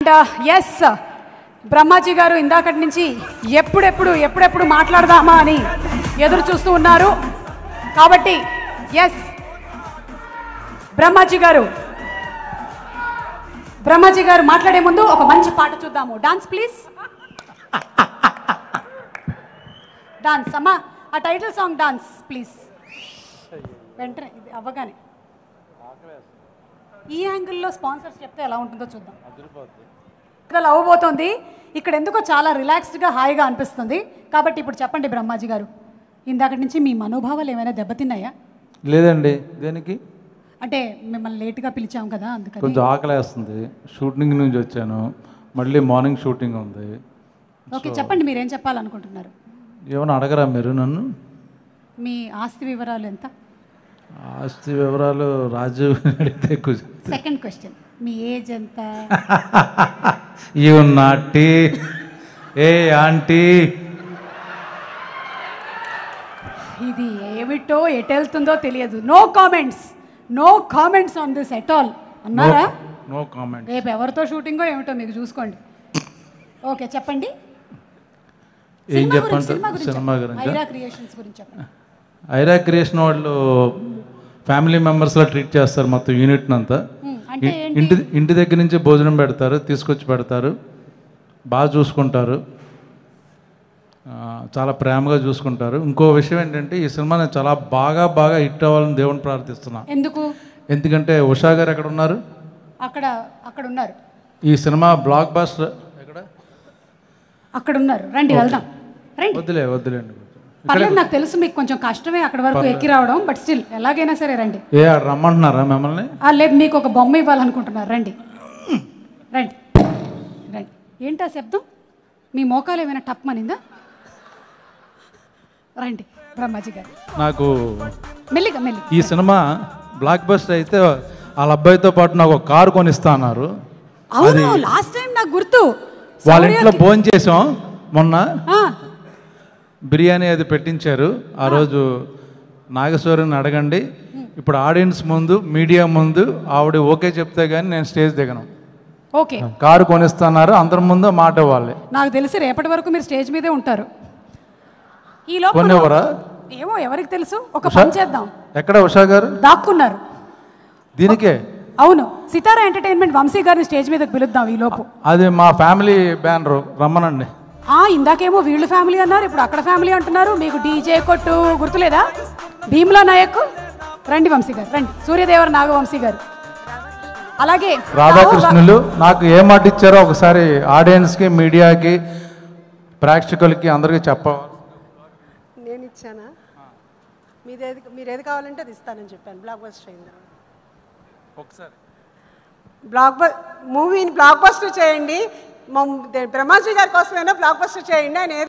Yes Brahmaji గారు ఇందాకటి నుంచి ఎప్పుడెప్పుడు ఎప్పుడెప్పుడు మాట్లాడదామా అని ఎదురు చూస్తూ ఉన్నారు కాబట్టి ఎస్ బ్రహ్మాజీ గారు బ్రహ్మాజీ గారు మాట్లాడే ముందు ఒక మంచి పాట చూద్దాము డాన్స్ ప్లీజ్ డాన్స్ అమ్మా ఆ టైటిల్ సాంగ్ డాన్స్ ప్లీజ్ వెంటనే ఇది అవ్వగానే ఈ యాంగిల్లో స్పాన్సర్స్ చెప్తే ఎలా ఉంటుందో చూద్దాం ఇక్కడ అవ్వబోతోంది ఇక్కడ ఎందుకో చాలా రిలాక్స్డ్గా హాయిగా అనిపిస్తుంది కాబట్టి ఇప్పుడు చెప్పండి బ్రహ్మాజీ గారు ఇందాకటి నుంచి మీ మనోభావాలు ఏమైనా దెబ్బతిన్నాయా లేదండి దేనికి అంటే మిమ్మల్ని లేట్గా పిలిచాం కదా అందుకని కొంచెం ఆకలేస్తుంది షూటింగ్ నుంచి వచ్చాను మళ్ళీ మార్నింగ్ షూటింగ్ ఉంది ఓకే చెప్పండి మీరేం చెప్పాలనుకుంటున్నారు ఏమైనా అడగరా మీరు నన్ను మీ ఆస్తి వివరాలు ఎంత ఆస్తి వివరాలు రాజు అడిగితే ఎక్కువ చెప్తా. సెకండ్ క్వశ్చన్ మీ ఏజ్ ఎంత యు నాటి ఏ ఆంటీ ఇది ఏమిటో ఎటు వెళ్తుందో తెలియదు no comments no comments on this at all అన్నారా నో కామెంట్ రేపు ఎవరితో షూటింగో ఏమిటో మీకు చూసుకోండి ఓకే చెప్పండి ఏం సినిమా గురించి, చెప్పండి సినిమా గురించి సినిమా చెప్పండి. గురించి ఐరా క్రియేషన్స్ గురించి చెప్పండి ఐరా క్రియేషన్ వాళ్ళు ఫ్యామిలీ మెంబర్స్లా ట్రీట్ చేస్తారు మొత్తం యూనిట్ అంతా Hmm, అంటే ఇ- ఏంటి ఇంటి ఇంటి దగ్గర నుంచి భోజనం పెడతారు తీసుకొచ్చి పెడతారు బాగా చూసుకుంటారు ఆ, చాలా ప్రేమగా చూసుకుంటారు ఇంకో విషయం ఏంటంటే ఈ సినిమా నేను చాలా బాగా బాగా హిట్ అవ్వాలని దేవుని ప్రార్థిస్తున్నా ఎందుకు ఎందుకంటే ఉషా గారు ఎక్కడ ఉన్నారు అక్కడ అక్కడ ఉన్నారు ఈ సినిమా బ్లాక్ బాస్టర్ ఎక్కడ అక్కడ ఉన్నారు రండి వెళ్దాం రండి వద్దులే వద్దులేండి పర్లేదు నాకు తెలుసు మీకు కొంచెం కష్టమే అక్కడ వరకు ఎక్కి రావడం బట్ స్టిల్ ఎలాగైనా సరే రండి ఏ ఆడ రమ్మంటున్నారా మిమ్మల్ని ఆ, లేదు మీకు ఒక బొమ్మ ఇవ్వాలనుకుంటున్నారు రండి రండి రండి ఏంటా శబ్దం మీ మోకాలు ఏమైనా టప్ అనిందా రండి బ్రహ్మాజీ గారు నాకు మెల్లిగా మెల్లి ఈ సినిమా బ్లాక్ బస్టర్ అయితే వాళ్ళ అబ్బాయితో పాటు నాకు ఒక కారు కొనిస్తా అన్నారు అవును లాస్ట్ టైం నాకు గుర్తు వాళ్ళ ఇంట్లో భోజనం చేసాం మొన్న ఆ, బిర్యానీ అది పెట్టించారు ఆ రోజు నాగేశ్వరిని అడగండి ఇప్పుడు ఆడియన్స్ ముందు మీడియా ముందు ఆవిడ ఓకే చెప్తే కానీ నేను స్టేజ్ దిగను ఓకే కారు కొనిస్తున్నారు అందరి ముందు మాట ఇవ్వాలి నాకు తెలిసి రేపటి వరకు మీరు స్టేజ్ మీదే ఉంటారు ఈ లోపల కొనివ్వరా ఏమో ఎవరికి తెలుసు ఒక పని చేద్దాం ఎక్కడ ఉషా గారు దాక్కున్నారు దీనికే అవును సితారా ఎంటర్టైన్మెంట్ వంశీ గారిని స్టేజ్ మీదకి పిలుద్దాం ఈ లోపు అది మా ఫ్యామిలీ బ్యానరు రమ్మనండి ఆ ఇందాకేమో వీళ్ళు ఫ్యామిలీ అన్నారు ఇప్పుడు అక్కడ ఫ్యామిలీ అంటున్నారు మీకు డీజే కొట్టు గుర్తులేదా భీమ్లా నాయక్ రండి వంశీ గారు రండి సూర్యదేవర నాగవంశీ గారు అలాగే రాధాకృష్ణులు నాకు ఏ మాట ఇచ్చారో ఒకసారి ఆడియన్స్కి మీడియాకి ప్రేక్షకులకి అందరికీ చెప్పాలి నేను ఇచ్చానా మీదేది మీరు ఏది కావాలంటే అది ఇస్తానని చెప్పాను బ్లాక్ బస్టర్ అయింది ఒకసారి బ్లాక్ బస్ మూవీని బ్లాక్ బస్టర్ చేయండి మా బ్రహ్మాజీ గారి కోసమైనా బ్లాక్ బస్టర్ చేయండి ఆయన ఏది